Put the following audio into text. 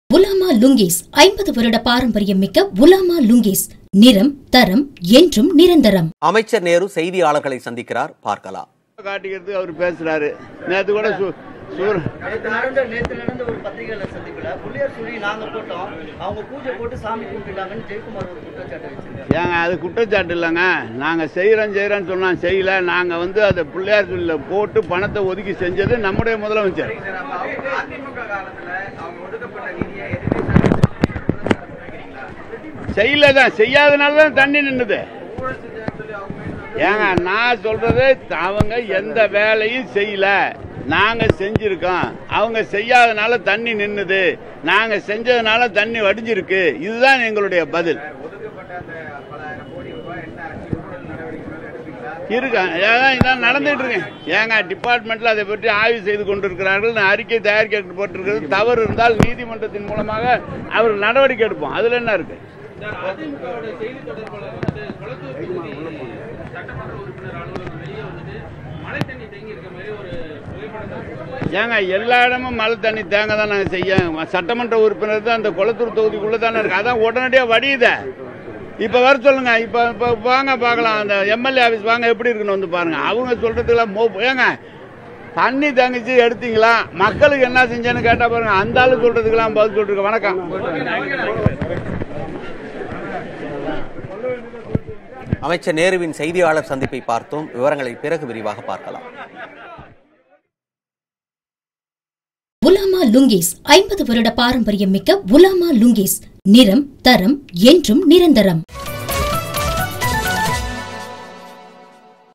உலாமா லுங்கீஸ் ஐம்பது வருட பாரம்பரியம் மிக்க உலாமா லுங்கீஸ் நிறம் தரம் என்றும் நிரந்தரம் அமைச்சர் நேரு செய்தியாளர்களை சந்திக்கிறார் பார்க்கலாம் காட்டிக்கிறதுக்கு அவர் பேசுறாரு நேத்து கூட சு- சூர நேற்று நடந்த நேற்று நடந்த ஒரு பத்திரிகையாளர் சந்திப்புல புள்ளியார் சொல்லி நாங்க போட்டோம் அவங்க பூஜை போட்டு சாமி கும்பிட்டுட்டாங்கன்னு ஜெயக்குமார் ஒரு குற்றச்சாட்டு வச்சிருக்காரு ஏங்க அது குற்றச்சாட்டு இல்லைங்க நாங்கள் செய்கிறோம் செய்கிறோன்னு சொன்னோம் செய்யல நாங்கள் வந்து அதை பிள்ளையார் சொல்லில் போட்டு பணத்தை ஒதுக்கி செஞ்சது நம்முடைய முதலமைச்சர் செய்யல தான் செய்யாதனால தான் தண்ணி நின்னுது ஏங்க நான் சொல்றது அவங்க எந்த வேலையும் செய்யல நாங்க செஞ்சிருக்கோம் அவங்க செய்யாதனால தண்ணி நின்னுது நாங்க செஞ்சதுனால தண்ணி வடிஞ்சிருக்கு இதுதான் எங்களுடைய பதில் இருக்கா ஏன் இதான் நடந்துட்டு இருக்கேன் ஏங்க டிபார்ட்மெண்ட்ல அதை பற்றி ஆய்வு செய்து கொண்டிருக்கிறார்கள் நான் அறிக்கை தயாரிக்கப்பட்டிருக்கிறது தவறு இருந்தால் நீதிமன்றத்தின் மூலமாக அவர் நடவடிக்கை எடுப்போம் அதுல என்ன இருக்கு ஏங்க எல்லா இடமும் மழை தண்ணி தேங்க தான் நாங்கள் செய்ய சட்டமன்ற உறுப்பினர் தான் அந்த குளத்தூர் தொகுதிக்குள்ள தானே இருக்கு அதான் உடனடியாக வடியுதே இப்போ வர சொல்லுங்க இப்போ இப்போ வாங்க பார்க்கலாம் அந்த எம்எல்ஏ ஆஃபீஸ் வாங்க எப்படி இருக்குன்னு வந்து பாருங்க அவங்க சொல்றதுக்கெல்லாம் மோ ஏங்க தண்ணி தங்கிச்சு எடுத்தீங்களா மக்களுக்கு என்ன செஞ்சேன்னு கேட்டா பாருங்க அந்த ஆளு சொல்றதுக்கெல்லாம் பதில் சொல்லிருக்க வணக்கம் அமைச்சர் நேருவின் செய்தியாளர் சந்திப்பை பார்த்தோம் விவரங்களை பிறகு விரிவாக பார்க்கலாம் உலாமா லுங்கீஸ் ஐம்பது வருட பாரம்பரியம் மிக்க உலாமா லுங்கீஸ் நிறம் தரம் என்றும் நிரந்தரம்